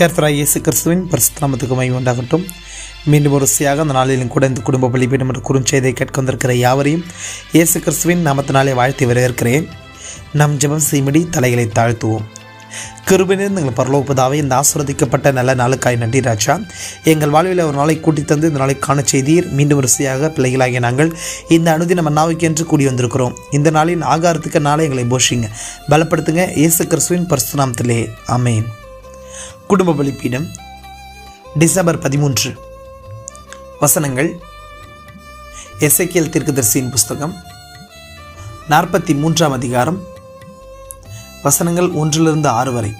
கர்த்தராய் இயேசு கிறிஸ்துவின் பரிசுத்தநாமத்துக்கு மை உண்டாகட்டும் மீண்டும் ஒரு சியாக அந்த நாளிலும் கூட இந்த குடும்ப பலிபீடம் என்ற குறுஞ்செய்தியை கேட்க வந்திருக்கிற யாவரையும் இயேசு கிறிஸ்துவின் நாமத்தினாலே வாழ்த்தி வரவேற்கிறேன் நம் ஜெபம் செய்யும்படி தலைகளை தாழ்த்துவோம் கிருபினிருந்து எங்கள் பரலோகப்பதாவே இந்த ஆசிரதிக்கப்பட்ட நல்ல நாளுக்காய் நன்றி ராஜா எங்கள் வாழ்வில் ஒரு நாளை கூட்டி தந்து இந்த நாளை காண செய்தீர் மீண்டும் வரிசையாக பிள்ளைகளாகிய நாங்கள் இந்த அனுதின மன்னாவுக்கு என்று கூடி வந்திருக்கிறோம் இந்த நாளின் ஆகாரத்துக்கு நாளை எங்களை போஷிங்க பலப்படுத்துங்க இயேசு கிறிஸ்துவின் பரிசுநாமத்திலே ஆமென் குடும்ப பலிப்பீடம் டிசம்பர் பதிமூன்று வசனங்கள் எசைக்கியல் தீர்க்கதரிசியின் புஸ்தகம் நாற்பத்தி மூன்றாம் அதிகாரம் வசனங்கள் ஒன்றிலிருந்து ஆறு வரை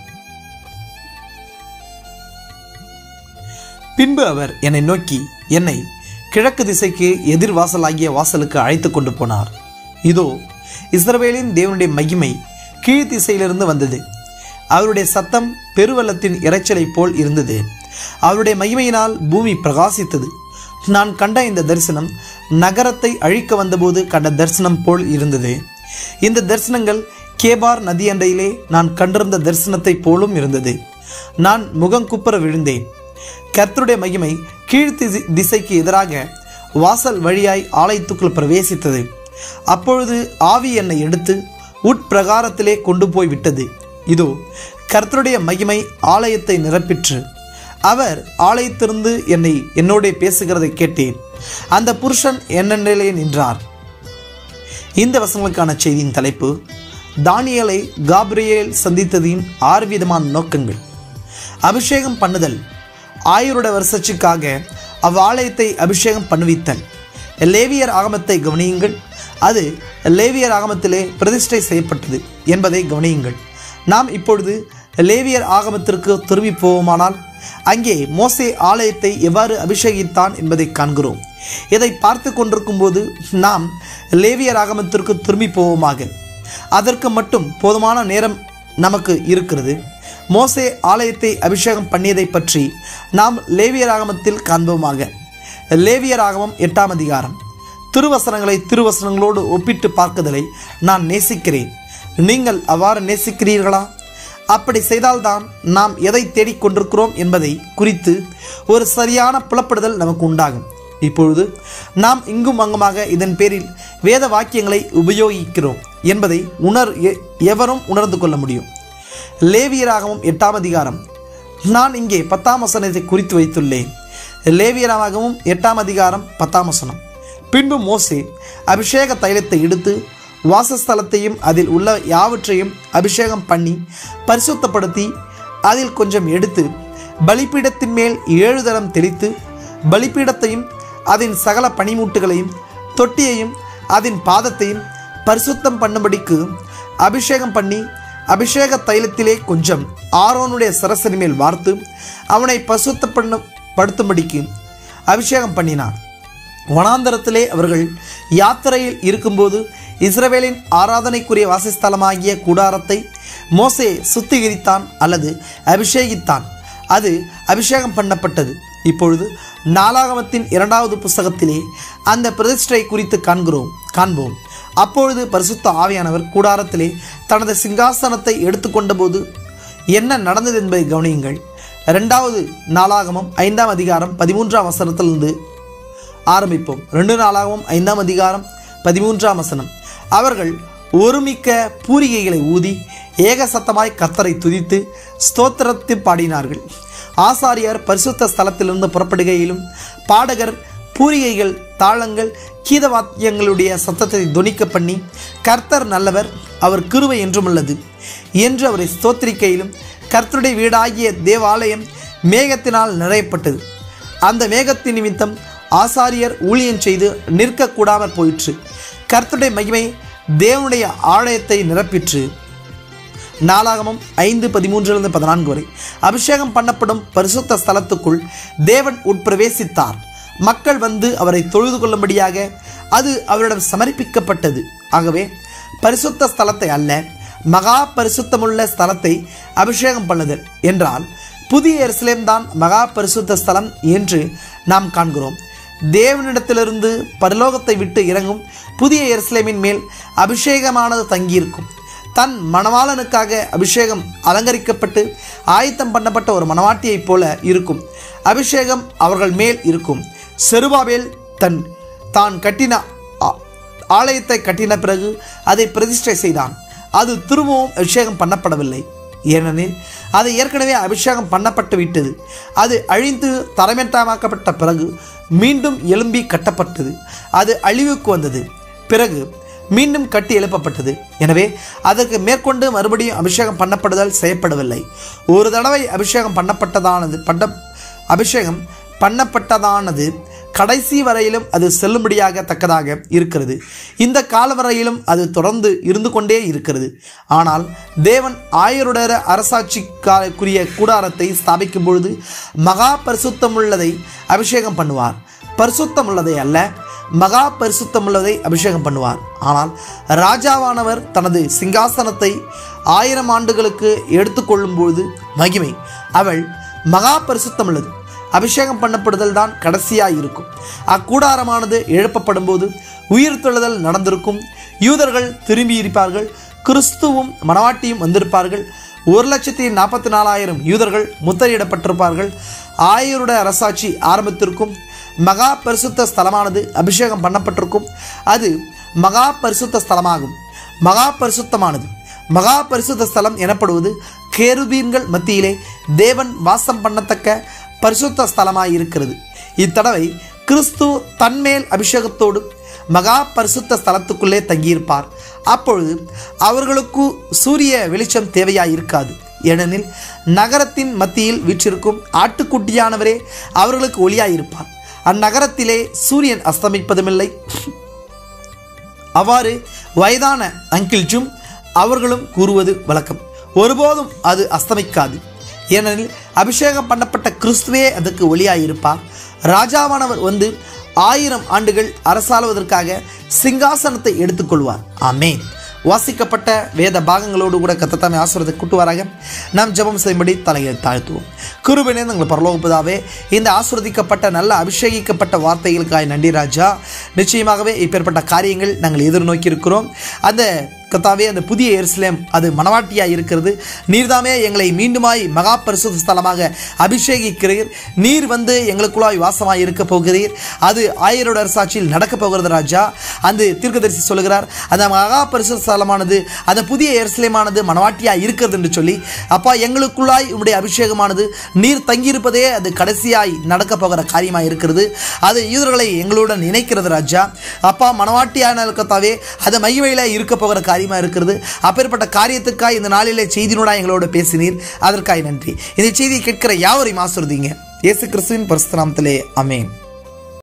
பின்பு அவர் என்னை நோக்கி என்னை கிழக்கு திசைக்கு எதிர் வாசலாகிய வாசலுக்கு அழைத்து கொண்டு போனார் இதோ இஸ்ரவேலின் தேவனுடைய மகிமை கீழ் திசையிலிருந்து வந்தது அவருடைய சத்தம் பெருவெள்ளத்தின் இரைச்சலைப் போல் இருந்தது அவருடைய மகிமையினால் பூமி பிரகாசித்தது நான் கண்ட இந்த தரிசனம் நகரத்தை அழிக்க வந்தபோது கண்ட தரிசனம் போல் இருந்தது இந்த தரிசனங்கள் கேபார் நதி அண்டையிலே நான் கண்டிருந்த தரிசனத்தைப் போலும் இருந்தது நான் முகங்குப்புற விழுந்தேன் கர்த்தருடைய மகிமை கீழ் திசை- திசைக்கு எதிராக வாசல் வழியாய் ஆலயத்துக்குள் பிரவேசித்தது அப்பொழுது ஆவி என்னை எடுத்து உட்பிரகாரத்திலே கொண்டு போய் விட்டது இதோ கர்த்தருடைய மகிமை ஆலயத்தை நிரப்பிற்று அவர் ஆலயத்திலிருந்து என்னை என்னோடே பேசுகிறதை கேட்டேன் அந்த புருஷன் என்னென்னிலே நின்றார் இந்த வசனங்களுக்கான செய்தியின் தலைப்பு தானியேலை காப்ரியேல் சந்தித்ததின் ஆறு விதமான நோக்கங்கள் அபிஷேகம் பண்ணுதல் ஆயுருட வருஷத்துக்காக அவ்வாலயத்தை அபிஷேகம் பண்ணுவித்தல் லேவியர் ஆகமத்தை கவனியுங்கள் அது லேவியர் ஆகமத்திலே பிரதிஷ்டை செய்யப்பட்டது என்பதை கவனியுங்கள் நாம் இப்பொழுது லேவியர் ஆகமத்திற்கு திரும்பி போவோமானால் அங்கே மோசே ஆலயத்தை எவ்வாறு அபிஷேகித்தான் என்பதை காண்கிறோம் இதை பார்த்து கொண்டிருக்கும் போது நாம் லேவியர் ஆகமத்திற்கு திரும்பி போவோமாக அதற்கு மட்டும் போதுமான நேரம் நமக்கு இருக்கிறது மோசே ஆலயத்தை அபிஷேகம் பண்ணியதை பற்றி நாம் லேவியர் ஆகமத்தில் காண்போமாக லேவியர் ஆகமம் எட்டாம் அதிகாரம் திருவசனங்களை திருவசனங்களோடு ஒப்பிட்டு பார்க்குதலை நான் நேசிக்கிறேன் நீங்கள் அவ்வாறு நேசிக்கிறீர்களா அப்படி செய்தால்தான் நாம் எதை தேடிக்கொண்டிருக்கிறோம் என்பதை குறித்து ஒரு சரியான புலப்படுதல் நமக்கு உண்டாகும் இப்பொழுது நாம் இங்கும் அங்குமாக இதன் பேரில் வேத வாக்கியங்களை உபயோகிக்கிறோம் என்பதை உணர் எ- எவரும் உணர்ந்து கொள்ள முடியும் லேவியராகவும் எட்டாம் அதிகாரம் நான் இங்கே பத்தாம் வசனத்தை குறித்து வைத்துள்ளேன் லேவியராகவும் எட்டாம் அதிகாரம் பத்தாம் வசனம் பின்பு மோசே அபிஷேக தைலத்தை எடுத்து வாசஸ்தலத்தையும் அதில் உள்ள யாவற்றையும் அபிஷேகம் பண்ணி பரிசுத்தப்படுத்தி அதில் கொஞ்சம் எடுத்து பலிபீடத்தின் மேல் ஏழு தரம் தெளித்து பலிபீடத்தையும் அதன் சகல பனிமூட்டுகளையும் தொட்டியையும் அதன் பாதத்தையும் பரிசுத்தம் பண்ணும்படிக்கு அபிஷேகம் பண்ணி அபிஷேக தைலத்திலே கொஞ்சம் ஆரோனுடைய சரசரி மேல் வார்த்து அவனை பரிசுத்த பண்ண படுத்தும்படிக்கு அபிஷேகம் பண்ணினான் வனாந்தரத்திலே அவர்கள் யாத்திரையில் இருக்கும்போது இஸ்ரவேலின் ஆராதனைக்குரிய வாசஸ்தலமாகிய கூடாரத்தை மோசே சுத்திகரித்தான் அல்லது அபிஷேகித்தான் அது அபிஷேகம் பண்ணப்பட்டது இப்பொழுது நாலாகமத்தின் இரண்டாவது புஸ்தகத்திலே அந்த பிரதிஷ்டை குறித்து காண்கிறோம் காண்போம் அப்பொழுது பரிசுத்த ஆவியானவர் கூடாரத்திலே தனது சிங்காசனத்தை எடுத்துக்கொண்டபோது என்ன நடந்தது என்பதை கவனியுங்கள் இரண்டாவது நாளாகமம் ஐந்தாம் அதிகாரம் பதிமூன்றாம் வசனத்திலிருந்து ஆரம்பிப்போம் ரெண்டு நாளாகவும் ஐந்தாம் அதிகாரம் பதிமூன்றாம் வசனம் அவர்கள் ஒருமிக்க பூரிகைகளை ஊதி ஏக சத்தமாய் கர்த்தரை துதித்து ஸ்தோத்திரத்தை பாடினார்கள் ஆசாரியர் பரிசுத்த ஸ்தலத்திலிருந்து புறப்படுகையிலும் பாடகர் பூரிகைகள் தாளங்கள் கீதவாத்தியங்களுடைய சத்தத்தை தொனிக்க பண்ணி கர்த்தர் நல்லவர் அவர் கிருபை என்றும் உள்ளது என்று அவரை ஸ்தோத்திரிக்கையிலும் கர்த்தருடைய வீடாகிய தேவாலயம் மேகத்தினால் நிறையப்பட்டது அந்த மேகத்தின் நிமித்தம் ஆசாரியர் ஊழியம் செய்து நிற்கக்கூடாமற் போயிற்று கர்த்தருடைய மகிமை தேவனுடைய ஆலயத்தை நிரப்பிற்று நாளாகமம் ஐந்து பதிமூன்றிலிருந்து பதினான்கு வரை அபிஷேகம் பண்ணப்படும் பரிசுத்த ஸ்தலத்துக்குள் தேவன் உட்பிரவேசித்தார் மக்கள் வந்து அவரை தொழுது கொள்ளும்படியாக அது அவரிடம் சமர்ப்பிக்கப்பட்டது ஆகவே பரிசுத்த ஸ்தலத்தை அல்ல மகா பரிசுத்தமுள்ள ஸ்தலத்தை அபிஷேகம் பண்ணுதல் என்றால் புதிய எருசலேம் தான் மகா பரிசுத்த ஸ்தலம் என்று நாம் காண்கிறோம் தேவனிடத்திலிருந்து பரலோகத்தை விட்டு இறங்கும் புதிய எருசலேமின் மேல் அபிஷேகமானது தங்கியிருக்கும் தன் மணவாளனுக்காக அபிஷேகம் அலங்கரிக்கப்பட்டு ஆயத்தம் பண்ணப்பட்ட ஒரு மணவாட்டியைப் போல இருக்கும் அபிஷேகம் அவர்கள் மேல் இருக்கும் செருபாபேல் தன் தான் கட்டின ஆ- ஆலயத்தை கட்டின பிறகு அதை பிரதிஷ்டை செய்தான் அது திரும்பவும் அபிஷேகம் பண்ணப்படவில்லை ஏனெனில் அது ஏற்கனவே அபிஷேகம் பண்ணப்பட்டு விட்டது அது அழிந்து தரமேற்றமாக்கப்பட்ட பிறகு மீண்டும் எழும்பி கட்டப்பட்டது அது அழிவுக்கு வந்தது பிறகு மீண்டும் கட்டி எழுப்பப்பட்டது எனவே அதற்கு மேற்கொண்டு மறுபடியும் அபிஷேகம் பண்ணப்படுதல் செய்யப்படவில்லை ஒரு தடவை அபிஷேகம் பண்ணப்பட்டதானது பண்ண அபிஷேகம் பண்ணப்பட்டதானது கடைசி வரையிலும் அது செல்லுபடியாக தக்கதாக இருக்கிறது இந்த கால வரையிலும் அது தொடர்ந்து இருந்து கொண்டே இருக்கிறது ஆனால் தேவன் ஆயருடைய அரசாட்சிக்குரிய கூடாரத்தை ஸ்தாபிக்கும் பொழுது மகா பரிசுத்தமுள்ளதை அபிஷேகம் பண்ணுவார் பரிசுத்தமுள்ளதை அல்ல மகா பரிசுத்தமுள்ளதை அபிஷேகம் பண்ணுவார் ஆனால் ராஜாவானவர் தனது சிங்காசனத்தை ஆயிரம் ஆண்டுகளுக்கு எடுத்துக்கொள்ளும்போது மகிமை அவள் மகா பரிசுத்தமுள்ளது அபிஷேகம் பண்ணப்படுதல் தான் கடைசியாக இருக்கும் அக்கூடாரமானது எழுப்பப்படும் போது உயிர்த்தெழுதல் நடந்திருக்கும் யூதர்கள் திரும்பி இருப்பார்கள் கிறிஸ்துவும் மணவாட்டியும் வந்திருப்பார்கள் ஒரு லட்சத்தி நாற்பத்தி நாலாயிரம் யூதர்கள் முத்திரையிடப்பட்டிருப்பார்கள் ஆயருடைய அரசாட்சி ஆரம்பித்திருக்கும் மகா பரிசுத்த ஸ்தலமானது அபிஷேகம் பண்ணப்பட்டிருக்கும் அது மகா பரிசுத்த ஸ்தலமாகும் மகா பரிசுத்தமானது மகா பரிசுத்த ஸ்தலம் எனப்படுவது கேருபீன்கள் மத்தியிலே தேவன் வாசம் பண்ணத்தக்க பரிசுத்த ஸ்தலமாய் இருக்கிறது இத்தடவை கிறிஸ்து தன்மேல் அபிஷேகத்தோடு மகா பரிசுத்த ஸ்தலத்துக்குள்ளே தங்கியிருப்பார் அப்பொழுது அவர்களுக்கு சூரிய வெளிச்சம் தேவையாய் இருக்காது ஏனெனில் நகரத்தின் மத்தியில் வீற்றிருக்கும் ஆட்டுக்குட்டியானவரே அவர்களுக்கு ஒளியாயிருப்பார் அந்நகரத்திலே சூரியன் அஸ்தமிப்பதுமில்லை அவ்வாறு வயதான அங்கிள் ஜும் அவர்களும் கூறுவது வழக்கம் ஒருபோதும் அது அஸ்தமிக்காது ஏனெனில் அபிஷேகம் பண்ணப்பட்ட கிறிஸ்துவே அதற்கு ஒளியாயிருப்பார் ராஜாவானவர் வந்து ஆயிரம் ஆண்டுகள் அரசாளுவதற்காக சிங்காசனத்தை எடுத்துக்கொள்வார் ஆமென் வாசிக்கப்பட்ட வேத பாகங்களோடு கூட கத்தத்தாமை ஆசிரத்தை கூட்டுவாராக நாம் ஜெபம் செய்யும்படி தலையை தாழ்த்துவோம் குருவினே எங்கள் பரலோகப்பதாவே இந்த ஆசிர்வதிக்கப்பட்ட நல்ல அபிஷேகிக்கப்பட்ட வார்த்தைகளுக்காய் நன்றி ராஜா நிச்சயமாகவே இப்பேற்பட்ட காரியங்கள் நாங்கள் எதிர்நோக்கி இருக்கிறோம் அந்த கத்தாவே அந்த புதிய எருசலேம் அது மனவாட்டியாக இருக்கிறது நீர்தாமே எங்களை மீண்டுமாய் மகா பரிசுத்த ஸ்தலமாக அபிஷேகிக்கிறீர் நீர் வந்து எங்களுக்குள்ளாய் வாசமாய் இருக்க போகிறீர் அது ஆயிரோட அரசாட்சியில் நடக்க போகிறது ராஜா அந்த தீர்க்கதரிசி சொல்லுகிறார் அந்த மகா பரிசுத்த ஸ்தலமானது அந்த புதிய எருசலேமானது மனவாட்டியாக இருக்கிறது என்று சொல்லி அப்பா எங்களுக்குள்ளாய் உம்முடைய அபிஷேகமானது நீர் தங்கியிருப்பதே அது கடைசியாய் நடக்க போகிற காரியமாக இருக்கிறது அது யூதர்களை எங்களுடன் இணைக்கிறது ராஜா அப்பா மனவாட்டியான கத்தாவே அது மகிமையில் இருக்க போகிற காரியமாக இருக்கிறது அப்பேற்பட்ட காரியத்துக்காய் இந்த நாளிலே செய்தினோட எங்களோட பேசினீர் அதற்காய் நன்றி இந்த செய்தியை கேட்கிற யாவரையும் ஆசிர்வதிங்க இயேசு கிறிஸ்துவின் பரிசுத்த நாமத்திலே அமேன்